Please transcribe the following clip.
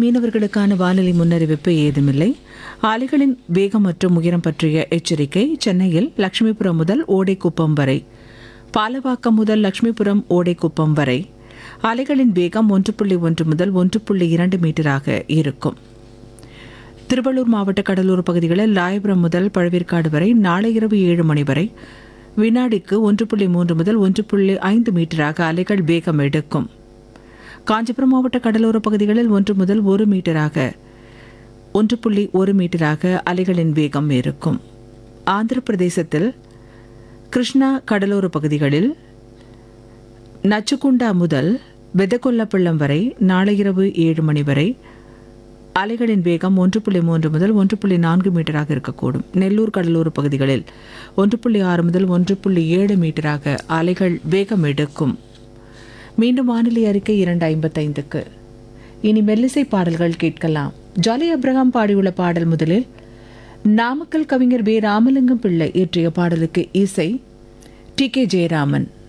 மீனவர்களுக்கான வானிலை முன்னறிவிப்பு ஏதுமில்லை அலைகளின் வேகம் மற்றும் உயரம் பற்றிய எச்சரிக்கை சென்னையில் லட்சுமிபுரம் முதல் ஓடைக்குப்பம் வரை பாலவாக்கம் முதல் லட்சுமிபுரம் ஓடைக்குப்பம் வரை அலைகளின் வேகம் ஒன்று புள்ளி ஒன்று முதல் ஒன்று புள்ளி இரண்டு மீட்டராக இருக்கும் திருவள்ளூர் மாவட்ட கடலோர பகுதிகளில் ராயபுரம் முதல் பழவேற்காடு வரை நாளை இரவு ஏழு மணி வரை வினாடிக்கு ஒன்று புள்ளி மூன்று முதல் ஒன்று புள்ளி ஐந்து மீட்டராக அலைகள் வேகம் எடுக்கும் காஞ்சிபுரம் மாவட்ட கடலோர பகுதிகளில் ஒன்று முதல் ஒரு மீட்டராக ஒன்று புள்ளி ஒரு மீட்டராக அலைகளின் வேகம் இருக்கும் ஆந்திர பிரதேசத்தில் கிருஷ்ணா கடலோர பகுதிகளில் நச்சுக்குண்டா முதல் வெதக்கொல்லப்பள்ளம் வரை நாளை இரவு ஏழு மணி வரை அலைகளின் வேகம் ஒன்று புள்ளி மூன்று முதல் ஒன்று புள்ளி நான்கு மீட்டராக இருக்கக்கூடும் நெல்லூர் கடலோர பகுதிகளில் ஒன்று புள்ளி ஆறு முதல் ஒன்று புள்ளி ஏழு மீட்டராக அலைகள் வேகம் எடுக்கும் மீண்டும் வானிலை அறிக்கை இரண்டு ஐம்பத்தைந்துக்கு இனி மெல்லிசை பாடல்கள் கேட்கலாம் ஜாலி அப்ரஹாம் பாடியுள்ள பாடல் முதலில் நாமக்கல் கவிஞர் வே ராமலிங்கம் பிள்ளை இயற்றிய பாடலுக்கு இசை டி கே ஜெயராமன்